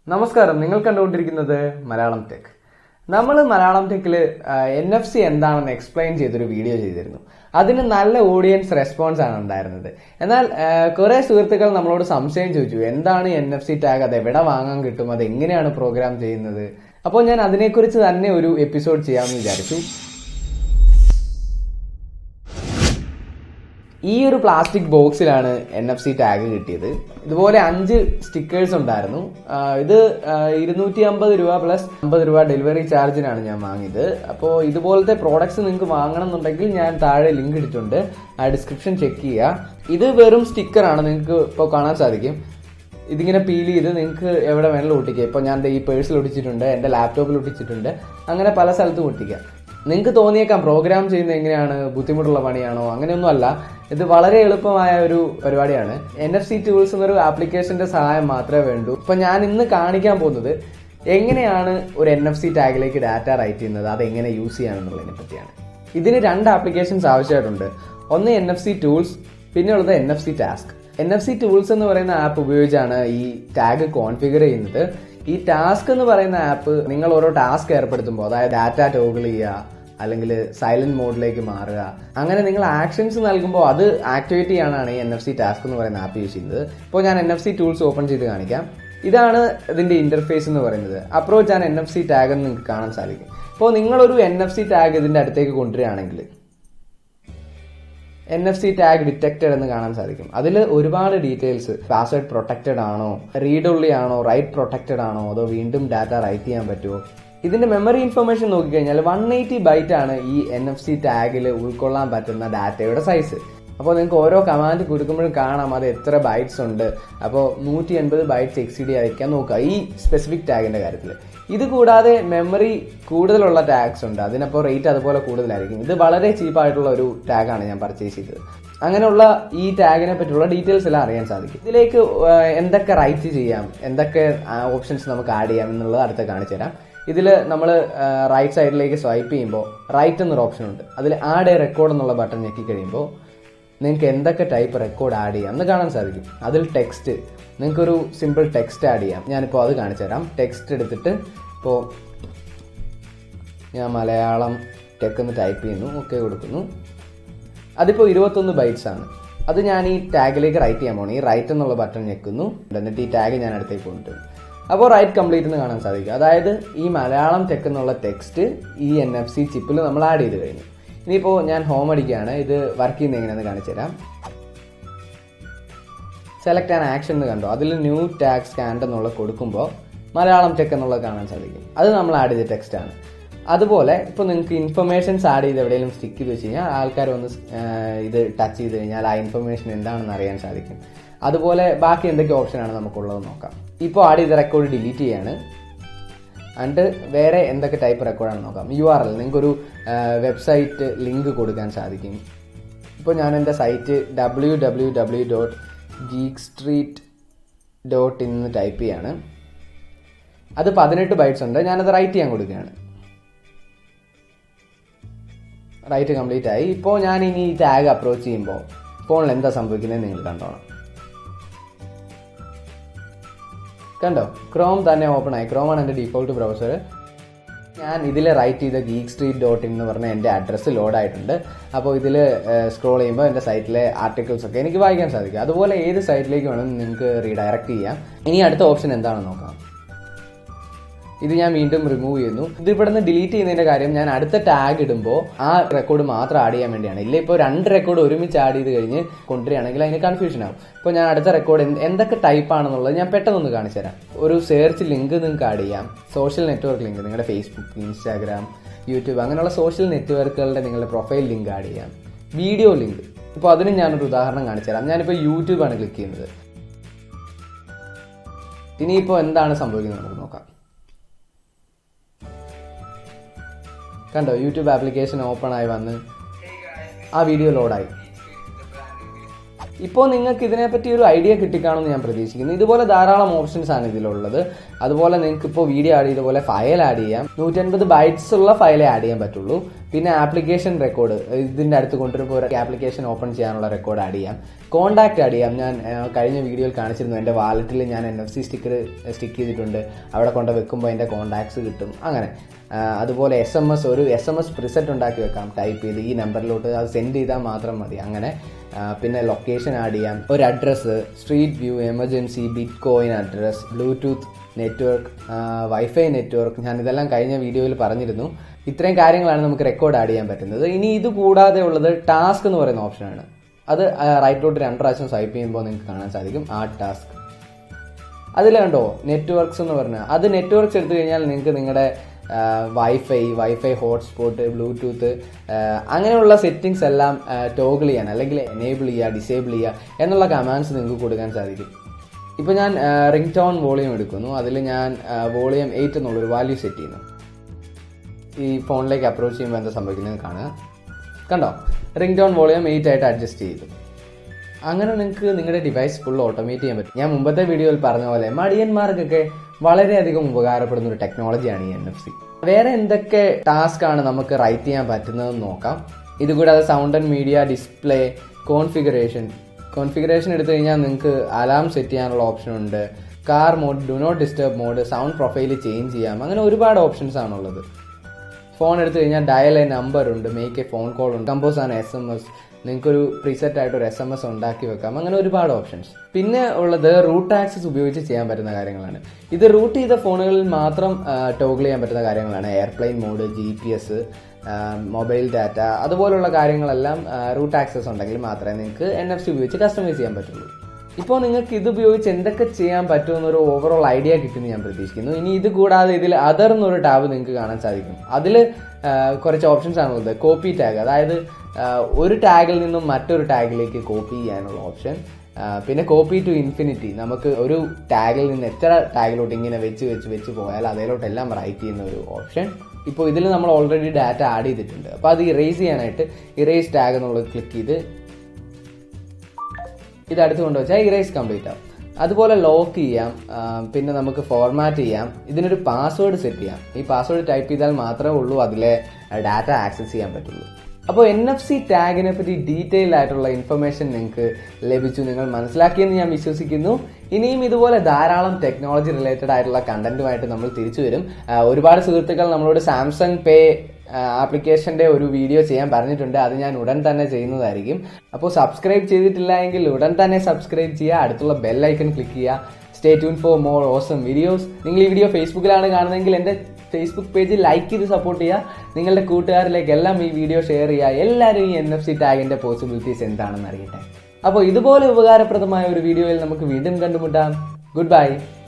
നമസ്കാരം നിങ്ങൾ കണ്ടുകൊണ്ടിരിക്കുന്നത് മലയാളം ടെക് നമ്മൾ മലയാളം ടെക്കിൽ എൻ എഫ് സി എന്താണെന്ന് എക്സ്പ്ലെയിൻ ചെയ്തൊരു വീഡിയോ ചെയ്തിരുന്നു അതിന് നല്ല ഓഡിയൻസ് റെസ്പോൺസ് ആണ് ഉണ്ടായിരുന്നത് എന്നാൽ കുറെ സുഹൃത്തുക്കൾ നമ്മളോട് സംശയം ചോദിച്ചു എന്താണ് എൻ എഫ് സി ടാഗ് അത് എവിടെ വാങ്ങാൻ കിട്ടും അത് എങ്ങനെയാണ് പ്രോഗ്രാം ചെയ്യുന്നത് അപ്പോൾ ഞാൻ അതിനെക്കുറിച്ച് തന്നെ ഒരു എപ്പിസോഡ് ചെയ്യാമെന്ന് വിചാരിച്ചു ഈ ഒരു പ്ലാസ്റ്റിക് ബോക്സിലാണ് എൻ എഫ് സി ടാഗ് കിട്ടിയത് ഇതുപോലെ അഞ്ച് സ്റ്റിക്കേഴ്സ് ഉണ്ടായിരുന്നു ആ, ഇത് ഇരുന്നൂറ്റി അമ്പത് രൂപ പ്ലസ് അമ്പത് രൂപ ഡെലിവറി ചാർജിനാണ് ഞാൻ വാങ്ങിയത് അപ്പോൾ ഇതുപോലത്തെ പ്രോഡക്ട്സ് നിങ്ങൾക്ക് വാങ്ങണം എന്നുണ്ടെങ്കിൽ ഞാൻ താഴെ ലിങ്ക് ഇട്ടിട്ടുണ്ട് ആ ഡിസ്ക്രിപ്ഷൻ ചെക്ക് ചെയ്യുക ഇത് വെറും സ്റ്റിക്കറാണ് നിങ്ങൾക്ക് ഇപ്പോൾ കാണാൻ സാധിക്കും ഇതിങ്ങനെ പീൽ ചെയ്ത് നിങ്ങൾക്ക് എവിടെ വേണമെങ്കിലും ഒട്ടിക്കുക ഇപ്പോൾ ഞാൻ ദേ ഈ പേഴ്സിൽ ഒട്ടിച്ചിട്ടുണ്ട് എൻ്റെ ലാപ്ടോപ്പിൽ ഒട്ടിച്ചിട്ടുണ്ട് അങ്ങനെ പല സ്ഥലത്തും ഒട്ടിക്കാം നിങ്ങൾക്ക് തോന്നിയേക്കാം പ്രോഗ്രാം ചെയ്യുന്നത് എങ്ങനെയാണ് ബുദ്ധിമുട്ടുള്ള പണിയാണോ അങ്ങനെയൊന്നും അല്ല ഇത് വളരെ എളുപ്പമായ ഒരു പരിപാടിയാണ് എൻ എഫ് സി ടൂൾസ് എന്നൊരു ആപ്ലിക്കേഷന്റെ സഹായം മാത്രമേ വേണ്ടൂ ഇപ്പൊ ഞാൻ ഇന്ന് കാണിക്കാൻ പോകുന്നത് എങ്ങനെയാണ് ഒരു എൻ എഫ് സി ടാഗിലേക്ക് ഡാറ്റ റൈറ്റ് ചെയ്യുന്നത് അത് എങ്ങനെ യൂസ് ചെയ്യാമെന്നുള്ളതിനെ പറ്റിയാണ് ഇതിന് രണ്ട് ആപ്ലിക്കേഷൻസ് ആവശ്യമായിട്ടുണ്ട് ഒന്ന് എൻ എഫ് സി ടൂൾസ് പിന്നെ ഉള്ളത് N F C task N F C tools എന്ന് പറയുന്ന ആപ്പ് ഉപയോഗിച്ചാണ് ഈ ടാഗ് കോൺഫിഗർ ചെയ്യുന്നത് ഈ ടാസ്ക് എന്ന് പറയുന്ന ആപ്പ് നിങ്ങൾ ഓരോ ടാസ്ക് ഏർപ്പെടുത്തുമ്പോൾ അതായത് ഡാറ്റ ടോഗിൾ ചെയ്യുക അല്ലെങ്കിൽ സൈലന്റ് മോഡിലേക്ക് മാറുക അങ്ങനെ നിങ്ങൾ ആക്ഷൻസ് നൽകുമ്പോൾ അത് ആക്ടിവേറ്റ് ചെയ്യാനാണ് ഈ എൻ എഫ് സി ടാസ്ക് എന്ന് പറയുന്ന ആപ്പ് യൂസ് ചെയ്യുന്നത് ഇപ്പോൾ ഞാൻ N F C tools open ചെയ്ത് കാണിക്കാം ഇതാണ് ഇതിന്റെ ഇന്റർഫേസ് എന്ന് പറയുന്നത് അപ്രോച്ച് ആണ് എൻ എഫ് സി ടാഗ് എന്ന് നിങ്ങൾക്ക് കാണാൻ സാധിക്കും ഇപ്പോൾ നിങ്ങളൊരു എൻ എഫ് സി ടാഗ് ഇതിന്റെ അടുത്തേക്ക് കൊണ്ടുവരികയാണെങ്കിൽ N F C tag detected എന്ന് കാണാൻ സാധിക്കും അതിൽ ഒരുപാട് ഡീറ്റെയിൽസ് പാസ്വേഡ് പ്രൊട്ടക്റ്റഡ് ആണോ റീഡ് ഉള്ളി ആണോ റൈറ്റ് പ്രൊട്ടക്റ്റഡ് ആണോ അതോ വീണ്ടും ഡാറ്റ റൈറ്റ് ചെയ്യാൻ പറ്റുമോ ഇതിന്റെ മെമ്മറി ഇൻഫർമേഷൻ നോക്കിക്കഴിഞ്ഞാൽ വൺ എയ്റ്റി ബൈറ്റ് ആണ് ഈ എൻ എഫ് സി ടാഗിൽ ഉൾക്കൊള്ളാൻ പറ്റുന്ന ഡാറ്റയുടെ സൈസ് അപ്പോൾ നിങ്ങൾക്ക് ഓരോ കമാൻഡ് കൊടുക്കുമ്പോഴും കാണാം അത് എത്ര ബൈറ്റ്സ് ഉണ്ട് അപ്പോൾ നൂറ്റി എൺപത് ബൈറ്റ്സ് എക്സീഡ് ചെയ്യാതിരിക്കാൻ നോക്കുക ഈ സ്പെസിഫിക് ടാഗിന്റെ കാര്യത്തിൽ ഇത് കൂടാതെ മെമ്മറി കൂടുതലുള്ള ടാഗ്സ് ഉണ്ട് അതിനപ്പോൾ റേറ്റ് അതുപോലെ കൂടുതലായിരിക്കും ഇത് വളരെ ചീപ്പായിട്ടുള്ള ഒരു ടാഗാണ് ഞാൻ പർച്ചേസ് ചെയ്തത് അങ്ങനെയുള്ള ഈ ടാഗിനെ പറ്റിയുള്ള ഡീറ്റെയിൽസ് എല്ലാം അറിയാൻ സാധിക്കും ഇതിലേക്ക് ആ, എന്തൊക്കെ റൈറ്റ് ചെയ്യാം എന്തൊക്കെ ഓപ്ഷൻസ് നമുക്ക് ആഡ് ചെയ്യാം എന്നുള്ളത് അടുത്ത കാണിച്ചു തരാം ഇതിൽ നമ്മൾ റൈറ്റ് സൈഡിലേക്ക് സ്വൈപ്പ് ചെയ്യുമ്പോൾ റൈറ്റ് എന്നൊരു ഓപ്ഷൻ ഉണ്ട് അതിൽ ആഡ് എ റെക്കോർഡ് എന്നുള്ള ബട്ടൺ ഞെക്കി കഴിയുമ്പോൾ നിങ്ങൾക്ക് എന്തൊക്കെ ടൈപ്പ് റെക്കോർഡ് ആഡ് ചെയ്യാം എന്ന് കാണാൻ സാധിക്കും അതിൽ ടെക്സ്റ്റ് നിങ്ങൾക്കൊരു സിമ്പിൾ ടെക്സ്റ്റ് ആഡ് ചെയ്യാം ഞാനിപ്പോൾ അത് കാണിച്ചു തരാം ടെക്സ്റ്റ് എടുത്തിട്ട് ഇപ്പോൾ ഞാൻ മലയാളം ടെക് എന്ന് ടൈപ്പ് ചെയ്യുന്നു ഓക്കെ കൊടുക്കുന്നു അതിപ്പോൾ ഇരുപത്തൊന്ന് ബൈറ്റ്സ് ആണ് അത് ഞാൻ ഈ ടാഗിലേക്ക് റൈറ്റ് ചെയ്യാൻ പോകണം ഈ റൈറ്റ് എന്നുള്ള ബട്ടൺ ഞെക്കുന്നു എന്നിട്ട് ഈ ടാഗ് ഞാൻ അടുത്തേക്ക് കൊണ്ടുവരും അപ്പോൾ റൈറ്റ് കംപ്ലീറ്റ് എന്ന് കാണാൻ സാധിക്കും അതായത് ഈ മലയാളം ടെക് എന്നുള്ള ടെക്സ്റ്റ് ഈ എൻ എഫ് സി ചിപ്പിൽ നമ്മൾ ആഡ് ചെയ്ത് കഴിഞ്ഞു ഇനിയിപ്പോൾ ഞാൻ ഹോം അടിക്കുകയാണ് ഇത് വർക്ക് ചെയ്യുന്നത് എങ്ങനെയാണെന്ന് കാണിച്ചു തരാം സെലക്ട് ആൻ ആക്ഷൻ എന്ന് കണ്ടോ അതിൽ ന്യൂ ടാഗ് സ്കാൻഡ് എന്നുള്ള കൊടുക്കുമ്പോൾ മലയാളം ടെക് എന്നുള്ളത് കാണാൻ സാധിക്കും അത് നമ്മൾ ആഡ് ചെയ്ത ടെക്സ്റ്റ് ആണ് അതുപോലെ ഇപ്പോൾ നിങ്ങൾക്ക് ഇൻഫർമേഷൻസ് ആഡ് ചെയ്ത് എവിടെയെങ്കിലും സ്റ്റിക്ക് ചെയ്ത് വെച്ച് കഴിഞ്ഞാൽ ആൾക്കാർ വന്ന് സ്- ആ, ഇത് ടച്ച് ചെയ്ത് കഴിഞ്ഞാൽ ആ ഇൻഫർമേഷൻ എന്താണെന്ന് അറിയാൻ സാധിക്കും അതുപോലെ ബാക്കി എന്തൊക്കെ ഓപ്ഷനാണ് നമുക്കുള്ളത് നോക്കാം ഇപ്പോൾ ആഡ് ചെയ്ത റെക്കോർഡ് ഡിലീറ്റ് ചെയ്യാണ് ആൻഡ് വേറെ എന്തൊക്കെ ടൈപ്പ് റെക്കോർഡാണ് നോക്കാം യു ആർ എൽ നിങ്ങൾക്കൊരു വെബ്സൈറ്റ് ലിങ്ക് കൊടുക്കാൻ സാധിക്കും ഇപ്പോൾ ഞാൻ എൻ്റെ site W W W dot geek street dot in type ചെയ്യാണ് അത് പതിനെട്ട് ബൈറ്റ്സ് ഉണ്ട് ഞാനത് റൈറ്റ് ചെയ്യാൻ കൊടുക്കുകയാണ് റൈറ്റ് കംപ്ലീറ്റ് ആയി ഇപ്പോൾ ഞാൻ ഇനി ഈ ടാഗ് അപ്രോച്ച് ചെയ്യുമ്പോൾ ഫോണിൽ എന്താ സംഭവിക്കുന്നത് നിങ്ങൾ കണ്ടോണം കണ്ടോ ക്രോം തന്നെ ഓപ്പൺ ആയി ക്രോം ആണ് എൻ്റെ ഡിഫോൾട്ട് ബ്രൗസർ ഞാൻ ഇതിൽ റൈറ്റ് ചെയ്ത ഗീക്ക് സ്ട്രീറ്റ് ഡോട്ട് ഇൻ എന്ന് പറഞ്ഞ എൻ്റെ അഡ്രസ്സ് ലോഡ് ആയിട്ടുണ്ട് അപ്പോൾ ഇതിൽ സ്ക്രോൾ ചെയ്യുമ്പോൾ എൻ്റെ സൈറ്റിലെ ആർട്ടിക്കിൾസ് ഒക്കെ എനിക്ക് വായിക്കാൻ സാധിക്കും അതുപോലെ ഏത് സൈറ്റിലേക്ക് വേണമെങ്കിൽ നിങ്ങൾക്ക് റീഡയറക്റ്റ് ചെയ്യാം ഇനി അടുത്ത ഓപ്ഷൻ എന്താണെന്ന് നോക്കാം ഇത് ഞാൻ വീണ്ടും റിമൂവ് ചെയ്യുന്നു ഇത് ഇവിടെ നിന്ന് ഡിലീറ്റ് ചെയ്യുന്നതിന്റെ കാര്യം ഞാൻ അടുത്ത ടാഗ് ഇടുമ്പോൾ ആ റെക്കോർഡ് മാത്രം ആഡ് ചെയ്യാൻ വേണ്ടിയാണ് ഇല്ല ഇപ്പോൾ രണ്ട് റെക്കോർഡ് ഒരുമിച്ച് ആഡ് ചെയ്ത് കഴിഞ്ഞ് കൊണ്ടുവരികയാണെങ്കിൽ അതിന് കൺഫ്യൂഷൻ ആവും ഇപ്പോൾ ഞാൻ അടുത്ത റെക്കോർഡ് എന്തൊക്കെ ടൈപ്പ് ആണെന്നുള്ളത് ഞാൻ പെട്ടെന്നൊന്ന് കാണിച്ചു തരാം ഒരു സെർച്ച് ലിങ്ക് നിങ്ങൾക്ക് ആഡ് ചെയ്യാം സോഷ്യൽ നെറ്റ്വർക്ക് ലിങ്ക് നിങ്ങളുടെ ഫേസ്ബുക്ക് ഇൻസ്റ്റാഗ്രാം യൂട്യൂബ് അങ്ങനെയുള്ള സോഷ്യൽ നെറ്റ്വർക്കുകളുടെ നിങ്ങളുടെ പ്രൊഫൈൽ ലിങ്ക് ആഡ് ചെയ്യാം വീഡിയോ ലിങ്ക് ഇപ്പോൾ അതിന് ഞാനൊരു ഉദാഹരണം കാണിച്ചു തരാം ഞാനിപ്പോൾ യൂട്യൂബാണ് ക്ലിക്ക് ചെയ്യുന്നത് ഇനിയിപ്പോൾ എന്താണ് സംഭവിക്കുന്നത് നമുക്ക് നോക്കാം കണ്ടോ യൂട്യൂബ് ആപ്ലിക്കേഷൻ ഓപ്പൺ ആയി വന്ന് ആ വീഡിയോ ലോഡായി ഇപ്പോൾ നിങ്ങൾക്ക് ഇതിനെപ്പറ്റി ഒരു ഐഡിയ കിട്ടിക്കാണെന്ന് ഞാൻ പ്രതീക്ഷിക്കുന്നു ഇതുപോലെ ധാരാളം ഓപ്ഷൻസ് ആണ് ഇതിലുള്ളത് അതുപോലെ നിങ്ങൾക്ക് ഇപ്പോൾ വീഡിയോ ആഡ് ചെയ്തപോലെ ഫയൽ ആഡ് ചെയ്യാം നൂറ്റൻപത് ബൈറ്റ്സ് ഉള്ള ഫയലേ ആഡ് ചെയ്യാൻ പറ്റുള്ളൂ പിന്നെ ആപ്ലിക്കേഷൻ റെക്കോർഡ് ഇതിന്റെ അടുത്ത് കൊണ്ടുവരുമ്പോൾ ഒരു ആപ്ലിക്കേഷൻ ഓപ്പൺ ചെയ്യാനുള്ള റെക്കോർഡ് ആഡ് ചെയ്യാം കോൺടാക്ട് ആഡ് ചെയ്യാം ഞാൻ ആ, കഴിഞ്ഞ വീഡിയോയിൽ കാണിച്ചിരുന്നു എൻ്റെ വാലറ്റിൽ ഞാൻ N F C sticker stick ചെയ്തിട്ടുണ്ട് അവിടെ കൊണ്ട് വെക്കുമ്പോൾ എൻ്റെ കോൺടാക്ട്സ് കിട്ടും അങ്ങനെ ആ, അതുപോലെ എസ് എം എസ് ഒരു എസ് എം എസ് പ്രിസെറ്റ് ഉണ്ടാക്കി വെക്കാം ടൈപ്പ് ചെയ്ത് ഈ നമ്പറിലോട്ട് അത് സെൻഡ് ചെയ്താൽ മാത്രം മതി അങ്ങനെ ആ, പിന്നെ ലൊക്കേഷൻ ആഡ് ചെയ്യാം ഒരു address street view emergency bitcoin address Bluetooth network wifi network ഞാൻ ഇതെല്ലാം കഴിഞ്ഞ വീഡിയോയിൽ പറഞ്ഞിരുന്നു ഇത്രയും കാര്യങ്ങളാണ് നമുക്ക് റെക്കോർഡ് ആഡ് ചെയ്യാൻ പറ്റുന്നത് ഇനി ഇത് കൂടാതെ ഉള്ളത് ടാസ്ക് എന്ന് പറയുന്ന ഓപ്ഷനാണ് അത് റൈറ്റിലോട്ട് രണ്ട് പ്രാവശ്യം സ്വൈപ്പ് ചെയ്യുമ്പോൾ നിങ്ങൾക്ക് കാണാൻ സാധിക്കും ആ ടാസ്ക് അതിൽ കണ്ടോ നെറ്റ്വർക്ക്സ് എന്ന് പറഞ്ഞാൽ അത് നെറ്റ്വർക്ക്സ് എടുത്തു കഴിഞ്ഞാൽ നിങ്ങൾക്ക് നിങ്ങളുടെ വൈഫൈ വൈഫൈ ഹോട്ട്സ്പോട്ട് ബ്ലൂടൂത്ത് അങ്ങനെയുള്ള സെറ്റിങ്സ് എല്ലാം ടോഗിൾ ചെയ്യാൻ അല്ലെങ്കിൽ എനേബിൾ ചെയ്യുക ഡിസേബിൾ ചെയ്യുക എന്നുള്ള കമാൻഡ്സ് നിങ്ങൾക്ക് കൊടുക്കാൻ സാധിക്കും ഇപ്പോൾ ഞാൻ റിംഗ് ടോൺ വോളിയം എടുക്കുന്നു അതിൽ ഞാൻ വോളിയം എയ്റ്റ് എന്നുള്ളൊരു വാല്യൂ സെറ്റ് ചെയ്യുന്നു ഈ ഫോണിലേക്ക് അപ്രോച്ച് ചെയ്യുമ്പോൾ എന്താ സംഭവിക്കുന്നത് കാണുക കണ്ടോ റിംഗ് ടോൺ വോളിയം എയ്റ്റ് ആയിട്ട് അഡ്ജസ്റ്റ് ചെയ്തു അങ്ങനെ നിങ്ങൾക്ക് നിങ്ങളുടെ ഡിവൈസ് ഫുൾ ഓട്ടോമേറ്റ് ചെയ്യാൻ പറ്റും ഞാൻ മുമ്പത്തെ വീഡിയോയിൽ പറഞ്ഞ പോലെ മടിയന്മാർക്കൊക്കെ വളരെയധികം ഉപകാരപ്പെടുന്ന ഒരു ടെക്നോളജിയാണ് ഈ എൻ എഫ് സി വേറെ എന്തൊക്കെ ടാസ്ക് ആണ് നമുക്ക് റൈറ്റ് ചെയ്യാൻ പറ്റുന്നതെന്ന് നോക്കാം ഇതുകൂടാതെ sound and media display configuration configuration എടുത്തു കഴിഞ്ഞാൽ നിങ്ങൾക്ക് അലാം സെറ്റ് ചെയ്യാനുള്ള ഓപ്ഷൻ ഉണ്ട് car mode do not disturb mode sound profile change ചെയ്യാം അങ്ങനെ ഒരുപാട് ഓപ്ഷൻസ് ആണുള്ളത് ഫോൺ എടുത്തു കഴിഞ്ഞാൽ ഡയൽ എ നമ്പർ ഉണ്ട് മേക്ക് എ ഫോൺ കോൾ ഉണ്ട് കമ്പോസ് ആണ് എസ് എം എസ് നിങ്ങൾക്കൊരു പ്രീസെറ്റ് ആയിട്ട് ഒരു എസ് എം എസ് ഉണ്ടാക്കി വെക്കാം അങ്ങനെ ഒരുപാട് ഓപ്ഷൻസ് പിന്നെ ഉള്ളത് റൂട്ട് ആക്സസ് ഉപയോഗിച്ച് ചെയ്യാൻ പറ്റുന്ന കാര്യങ്ങളാണ് ഇത് റൂട്ട് ചെയ്ത ഫോണുകളിൽ മാത്രം ടോഗിൾ ചെയ്യാൻ പറ്റുന്ന കാര്യങ്ങളാണ് airplane mode G P S mobile data അതുപോലുള്ള കാര്യങ്ങളെല്ലാം റൂട്ട് ആക്സസ് ഉണ്ടെങ്കിൽ മാത്രമേ നിങ്ങൾക്ക് എൻ എഫ് സി ഉപയോഗിച്ച് കസ്റ്റമൈസ് ചെയ്യാൻ പറ്റുള്ളൂ ഇപ്പോൾ നിങ്ങൾക്ക് ഇത് ഉപയോഗിച്ച് എന്തൊക്കെ ചെയ്യാൻ പറ്റുമെന്നൊരു ഓവറോൾ ഐഡിയ കിട്ടുമെന്ന് ഞാൻ പ്രതീക്ഷിക്കുന്നു ഇനി ഇത് കൂടാതെ ഇതിൽ അതർ എന്നൊരു ടാബ് നിങ്ങൾക്ക് കാണാൻ സാധിക്കും അതിൽ കുറച്ച് ഓപ്ഷൻസ് ആണുള്ളത് കോപ്പി ടാഗ് അതായത് ആ, ഒരു ടാഗിൽ നിന്നും മറ്റൊരു ടാഗിലേക്ക് കോപ്പി ചെയ്യാനുള്ള ഓപ്ഷൻ പിന്നെ കോപ്പി ടു ഇൻഫിനിറ്റി നമുക്ക് ഒരു ടാഗിൽ നിന്ന് എത്ര ടാഗിലോട്ട് ഇങ്ങനെ വെച്ച് വെച്ച് വെച്ച് പോയാൽ അതിലോട്ട് എല്ലാം റൈറ്റ് ചെയ്യുന്ന ഒരു ഓപ്ഷൻ ഇപ്പോൾ ഇതിൽ നമ്മൾ ഓൾറെഡി ഡാറ്റ ആഡ് ചെയ്തിട്ടുണ്ട് അപ്പോൾ അത് ഇറേസ് ചെയ്യാനായിട്ട് ഇറേസ് ടാഗ് എന്നുള്ളത് ക്ലിക്ക് ചെയ്ത് ഇത് അടുത്ത് കൊണ്ടുവച്ചാൽ ഇറേസ് കംപ്ലീറ്റ് ആവും അതുപോലെ ലോക്ക് ചെയ്യാം ആ, പിന്നെ നമുക്ക് ഫോർമാറ്റ് ചെയ്യാം ഇതിനൊരു പാസ്വേഡ് സെറ്റ് ചെയ്യാം ഈ പാസ്വേഡ് ടൈപ്പ് ചെയ്താൽ മാത്രമേ ഉള്ളൂ അതിലെ ഡാറ്റ ആക്സസ് ചെയ്യാൻ പറ്റുള്ളൂ അപ്പോൾ എൻ എഫ് സി ടാഗിനെ പറ്റി ഡീറ്റെയിൽ ആയിട്ടുള്ള ഇൻഫർമേഷൻ നിങ്ങൾക്ക് ലഭിച്ചു നിങ്ങൾ മനസ്സിലാക്കിയെന്ന് ഞാൻ വിശ്വസിക്കുന്നു ഇനിയും ഇതുപോലെ ധാരാളം ടെക്നോളജി റിലേറ്റഡ് ആയിട്ടുള്ള കണ്ടന്റുമായിട്ട് നമ്മൾ തിരിച്ചു വരും ആ, ഒരുപാട് സുഹൃത്തുക്കൾ നമ്മളോട് സാംസങ് പേ ആപ്ലിക്കേഷന്റെ ഒരു വീഡിയോ ചെയ്യാൻ പറഞ്ഞിട്ടുണ്ട് അത് ഞാൻ ഉടൻ തന്നെ ചെയ്യുന്നതായിരിക്കും അപ്പോൾ സബ്സ്ക്രൈബ് ചെയ്തിട്ടില്ല എങ്കിൽ ഉടൻ തന്നെ സബ്സ്ക്രൈബ് ചെയ്യുക അടുത്തുള്ള ബെൽ ഐക്കൺ ക്ലിക്ക് ചെയ്യുക stay tune for more awesome videos നിങ്ങൾ ഈ വീഡിയോ ഫേസ്ബുക്കിലാണ് കാണുന്നതെങ്കിൽ എൻ്റെ ഫേസ്ബുക്ക് പേജ് ലൈക്ക് ചെയ്ത് സപ്പോർട്ട് ചെയ്യുക നിങ്ങളുടെ കൂട്ടുകാരിലേക്ക് എല്ലാം ഈ വീഡിയോ ഷെയർ ചെയ്യുക എല്ലാവരും ഈ എൻ എഫ് സി ടാഗിന്റെ പോസിബിലിറ്റീസ് എന്താണെന്ന് അറിയട്ടെ അപ്പോൾ ഇതുപോലെ ഉപകാരപ്രദമായ ഒരു വീഡിയോയിൽ നമുക്ക് വീണ്ടും കണ്ടുമുട്ടാം ഗുഡ് ബൈ